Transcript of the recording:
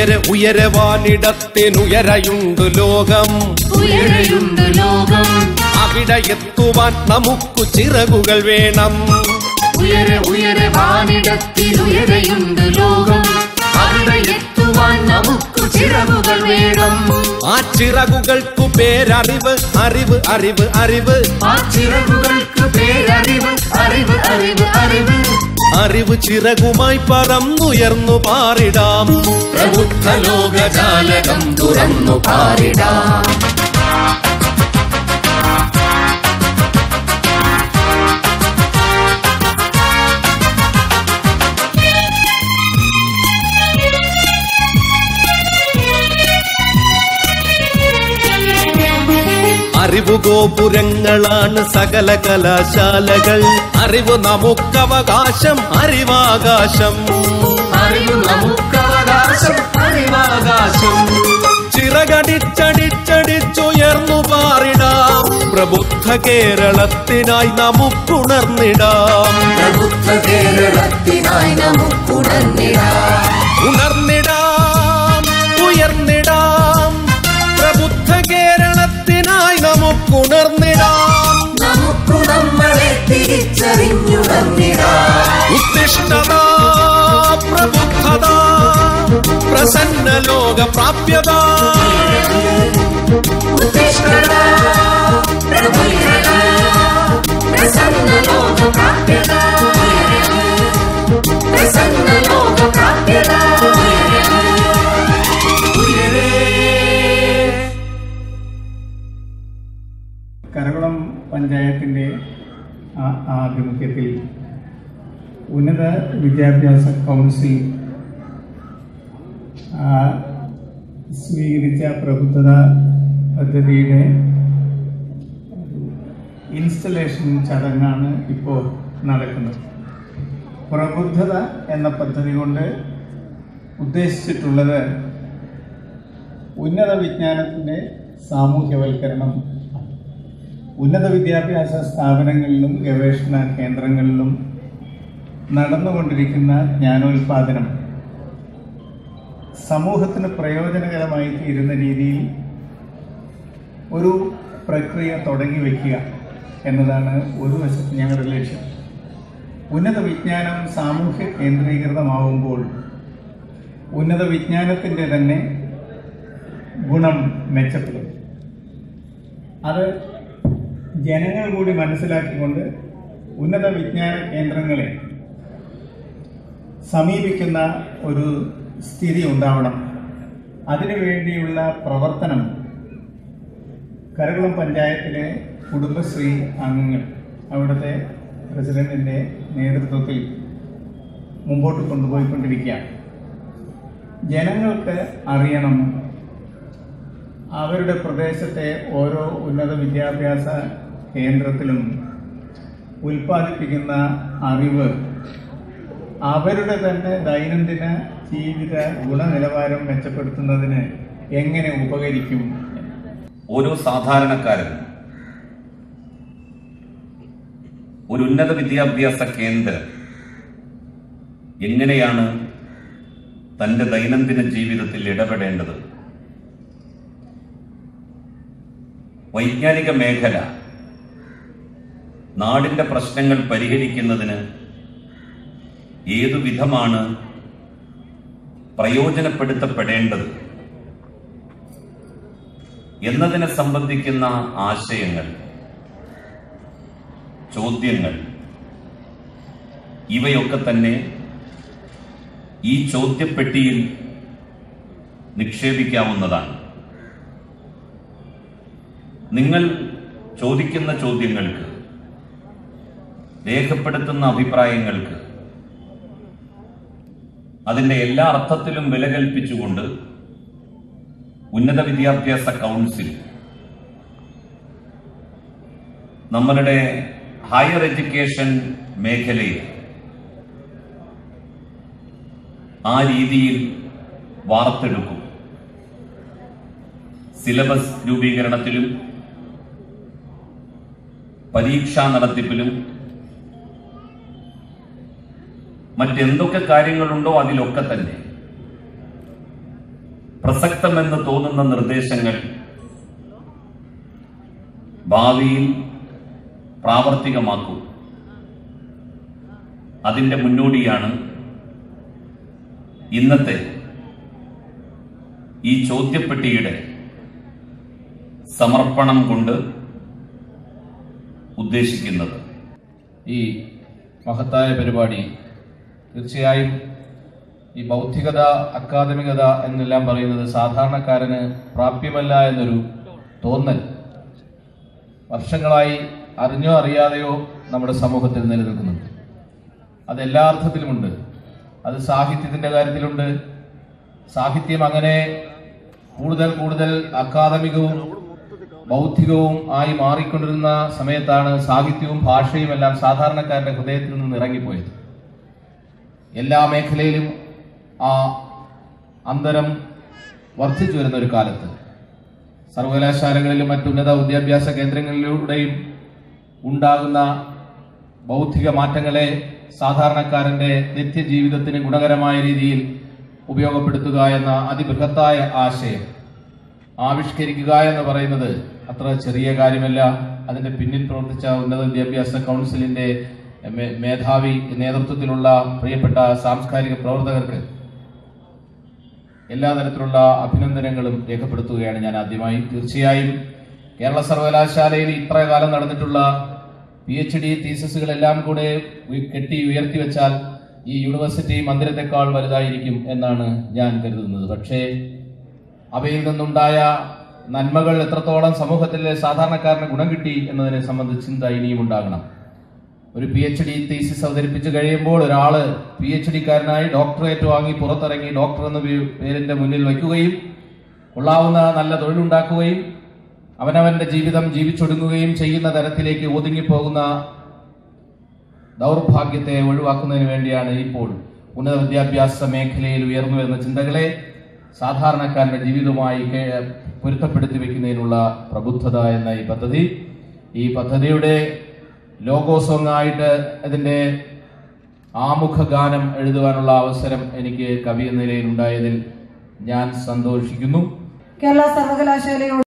ഉയരെ ഉയരെ വാനിടത്തിനുയരയുണ്ട് ലോകം ഉയരെയുണ്ട് ലോകം അവിടെ എത്തുവാൻ നമുക്കു ചിറകുകൾ വേണം ഉയരെ ഉയരെ വാനിടത്തിൽ ഉയരെയുണ്ട് ലോകം അവിടെ എത്തുവാൻ നമുക്ക് ചിറകുകൾ വേണം ആ ചിറകുകൾക്കു പേരറിവ് അറിവ് അറിവ് അറിവ് ആ ചിറകുകൾക്ക് പേരറിവ് അറിവ് അറിവ് അറിവ് അറിവ് ചിറകുമായി പറന്നുയർന്നു പാറിടാം പ്രബുദ്ധ ലോകജാലകം തുറന്നു പാരിടാം അറിവ് ഗോപുരങ്ങളാണ് സകല കലാശാലകൾ അറിവ് നമുക്കവകാശം അറിവാകാശം അറിവ് നമുക്കവകാശം അറിവാകാശം ചിറകടിച്ചടിച്ചടിച്ചുയർന്നു പാറിടാം പ്രബുദ്ധ കേരളത്തിനായി നമുക്കുണർന്നിടാം പ്രബുദ്ധ കേരളത്തിനായി നമുക്കുണർന്നിടാം ഉണർന്നിടാം ഉയർന്നിടാം പ്രബുദ്ധ കേരളത്തിനായി നമുക്കുണർന്നിടാം നമുക്കു നമ്മളെ തിരിച്ചറിഞ്ഞുണർന്നിടാം ഉത്തിഷ്ഠത പ്രബുദ്ധത പ്രസന്ന ലോക പ്രാപ്യത ഉത്തിഷ്ഠത, പ്രബുദ്ധത, പ്രസന്ന ലോക പ്രാപ്യത. പ്രസന്ന ലോക പ്രാപ്യത. കരകുളം പഞ്ചായത്തിൻ്റെ ആ- ആഭിമുഖ്യത്തിൽ ഉന്നത വിദ്യാഭ്യാസ കൗൺസിൽ ആ, സ്വീകരിച്ച പ്രബുദ്ധത പദ്ധതിയുടെ ഇൻസ്റ്റലേഷൻ ചടങ്ങാണ് ഇപ്പോൾ നടക്കുന്നത് പ്രബുദ്ധത എന്ന പദ്ധതി കൊണ്ട് ഉദ്ദേശിച്ചിട്ടുള്ളത് ഉന്നത വിജ്ഞാനത്തിൻ്റെ സാമൂഹ്യവൽക്കരണം ഉന്നത വിദ്യാഭ്യാസ സ്ഥാപനങ്ങളിലും ഗവേഷണ കേന്ദ്രങ്ങളിലും നടന്നുകൊണ്ടിരിക്കുന്ന ജ്ഞാനോൽപാദനം സമൂഹത്തിന് പ്രയോജനകരമായി തീരുന്ന രീതിയിൽ ഒരു പ്രക്രിയ തുടങ്ങി വയ്ക്കുക എന്നതാണ് ഒരു വശത്ത് ഞങ്ങളുടെ ലക്ഷ്യം ഉന്നത വിജ്ഞാനം സാമൂഹ്യ കേന്ദ്രീകൃതമാവുമ്പോൾ ഉന്നത വിജ്ഞാനത്തിൻ്റെ തന്നെ ഗുണം മെച്ചപ്പെടും അത് ജനങ്ങൾ കൂടി മനസ്സിലാക്കിക്കൊണ്ട് ഉന്നത വിജ്ഞാന കേന്ദ്രങ്ങളെ സമീപിക്കുന്ന ഒരു സ്ഥിതി ഉണ്ടാവണം അതിനു വേണ്ടിയുള്ള പ്രവർത്തനം കരകുളം പഞ്ചായത്തിലെ കുടുംബശ്രീ അംഗങ്ങൾ അവിടുത്തെ പ്രസിഡന്റിൻ്റെ നേതൃത്വത്തിൽ മുമ്പോട്ട് കൊണ്ടുപോയിക്കൊണ്ടിരിക്കുകയാണ് ജനങ്ങൾക്ക് അറിയണം അവരുടെ പ്രദേശത്തെ ഓരോ ഉന്നത വിദ്യാഭ്യാസ കേന്ദ്രത്തിലും ഉൽപ്പാദിപ്പിക്കുന്ന അറിവ് അവരുടെ തന്നെ ദൈനംദിന ജീവിത ഗുണനിലവാരം മെച്ചപ്പെടുത്തുന്നതിന് എങ്ങനെ ഉപകരിക്കും ഓരോ സാധാരണക്കാരൻ ഒരു ഉന്നത വിദ്യാഭ്യാസ കേന്ദ്രം എങ്ങനെയാണ് തന്റെ ദൈനംദിന ജീവിതത്തിൽ ഇടപെടേണ്ടത് വൈജ്ഞാനിക മേഖല നാടിന്റെ പ്രശ്നങ്ങൾ പരിഹരിക്കുന്നതിന് ഏതു വിധമാണ് പ്രയോജനപ്പെടുത്തപ്പെടേണ്ടത് എന്നതിനെ സംബന്ധിക്കുന്ന ആശയങ്ങൾ ചോദ്യങ്ങൾ ഇവയൊക്കെ തന്നെ ഈ ചോദ്യപ്പെട്ടിയിൽ നിക്ഷേപിക്കാവുന്നതാണ് നിങ്ങൾ ചോദിക്കുന്ന ചോദ്യങ്ങൾക്ക് രേഖപ്പെടുത്തുന്ന അഭിപ്രായങ്ങൾക്ക് അതിന്റെ എല്ലാ അർത്ഥത്തിലും വില കൽപ്പിച്ചുകൊണ്ട് ഉന്നത വിദ്യാഭ്യാസ കൗൺസിൽ നമ്മളുടെ ഹയർ എഡ്യൂക്കേഷൻ മേഖലയിൽ ആ രീതിയിൽ വാർത്തെടുക്കും സിലബസ് രൂപീകരണത്തിലും പരീക്ഷാ നടത്തിപ്പിലും മറ്റെന്തൊക്കെ കാര്യങ്ങളുണ്ടോ അതിലൊക്കെ തന്നെ പ്രസക്തമെന്ന് തോന്നുന്ന നിർദ്ദേശങ്ങൾ ഭാവിയിൽ പ്രാവർത്തികമാക്കും അതിന്റെ മുന്നോടിയാണ് ഇന്നത്തെ ഈ ചോദ്യപ്പെട്ടിയുടെ സമർപ്പണം കൊണ്ട് ഉദ്ദേശിക്കുന്നത് ഈ മഹത്തായ പരിപാടി തീർച്ചയായും ഈ ബൗദ്ധികത അക്കാദമികത എന്നെല്ലാം പറയുന്നത് സാധാരണക്കാരന് പ്രാപ്യമല്ല എന്നൊരു തോന്നൽ വർഷങ്ങളായി അറിഞ്ഞോ അറിയാതെയോ നമ്മുടെ സമൂഹത്തിൽ നിലനിൽക്കുന്നുണ്ട് അത് എല്ലാ അർത്ഥത്തിലുമുണ്ട് അത് സാഹിത്യത്തിന്റെ കാര്യത്തിലുണ്ട് സാഹിത്യം അങ്ങനെ കൂടുതൽ കൂടുതൽ അക്കാദമികവും ബൗദ്ധികവും ആയി മാറിക്കൊണ്ടിരുന്ന സമയത്താണ് സാഹിത്യവും ഭാഷയും എല്ലാം സാധാരണക്കാരന്റെ ഹൃദയത്തിൽ നിന്ന് ഇറങ്ങിപ്പോയത് എല്ലാ മേഖലയിലും ആ അന്തരം വർദ്ധിച്ചു വരുന്ന ഒരു കാലത്ത് സർവകലാശാലകളിലും മറ്റുന്നത വിദ്യാഭ്യാസ കേന്ദ്രങ്ങളിലൂടെയും ഉണ്ടാകുന്ന ബൗദ്ധിക മാറ്റങ്ങളെ സാധാരണക്കാരന്റെ നിത്യജീവിതത്തിന് ഗുണകരമായ രീതിയിൽ ഉപയോഗപ്പെടുത്തുക എന്ന അതിബൃഹത്തായ ആശയം ആവിഷ്കരിക്കുക എന്ന് പറയുന്നത് അത്ര ചെറിയ കാര്യമല്ല അതിന്റെ പിന്നിൽ പ്രവർത്തിച്ച ഉന്നത വിദ്യാഭ്യാസ കൗൺസിലിന്റെ മേ- മേധാവി നേതൃത്വത്തിലുള്ള പ്രിയപ്പെട്ട സാംസ്കാരിക പ്രവർത്തകർക്ക് എല്ലാ തരത്തിലുള്ള അഭിനന്ദനങ്ങളും രേഖപ്പെടുത്തുകയാണ് ഞാൻ ആദ്യമായി തീർച്ചയായും കേരള സർവകലാശാലയിൽ ഇത്ര കാലം നടന്നിട്ടുള്ള പി എച്ച് ഡി തീസസുകളെല്ലാം കൂടെ ഉയ- കെട്ടി ഉയർത്തി വെച്ചാൽ ഈ യൂണിവേഴ്സിറ്റി മന്ദിരത്തെക്കാൾ വലുതായിരിക്കും എന്നാണ് ഞാൻ കരുതുന്നത് പക്ഷേ അവയിൽ നിന്നുണ്ടായ നന്മകൾ എത്രത്തോളം സമൂഹത്തിലെ സാധാരണക്കാരന് ഗുണം കിട്ടി എന്നതിനെ സംബന്ധിച്ച് ചിന്ത ഇനിയും ഉണ്ടാകണം ഒരു പി എച്ച് ഡി തീസിസ് അവതരിപ്പിച്ച് കഴിയുമ്പോൾ ഒരാള് പി എച്ച് ഡിക്കാരനായി ഡോക്ടറേറ്റ് വാങ്ങി പുറത്തിറങ്ങി ഡോക്ടർ എന്ന പേ- പേരിന്റെ മുന്നിൽ വയ്ക്കുകയും കൊള്ളാവുന്ന നല്ല തൊഴിലുണ്ടാക്കുകയും അവനവന്റെ ജീവിതം ജീവിച്ചൊടുങ്ങുകയും ചെയ്യുന്ന തരത്തിലേക്ക് ഒതുങ്ങിപ്പോകുന്ന ദൗർഭാഗ്യത്തെ ഒഴിവാക്കുന്നതിന് വേണ്ടിയാണ് ഇപ്പോൾ ഉന്നത വിദ്യാഭ്യാസ മേഖലയിൽ ഉയർന്നു വരുന്ന ചിന്തകളെ സാധാരണക്കാരന്റെ ജീവിതവുമായി കേ- പൊരുത്തപ്പെടുത്തി വെക്കുന്നതിനുള്ള പ്രബുദ്ധത എന്ന ഈ പദ്ധതി ഈ പദ്ധതിയുടെ ലോഗോ സോങ് ആയിട്ട് ഇതിന്റെ ആമുഖ ഗാനം എഴുതുവാനുള്ള അവസരം എനിക്ക് കവി എന്ന നിലയിൽ ഉണ്ടായതിൽ ഞാൻ സന്തോഷിക്കുന്നു കേരള സർവകലാശാലയോട്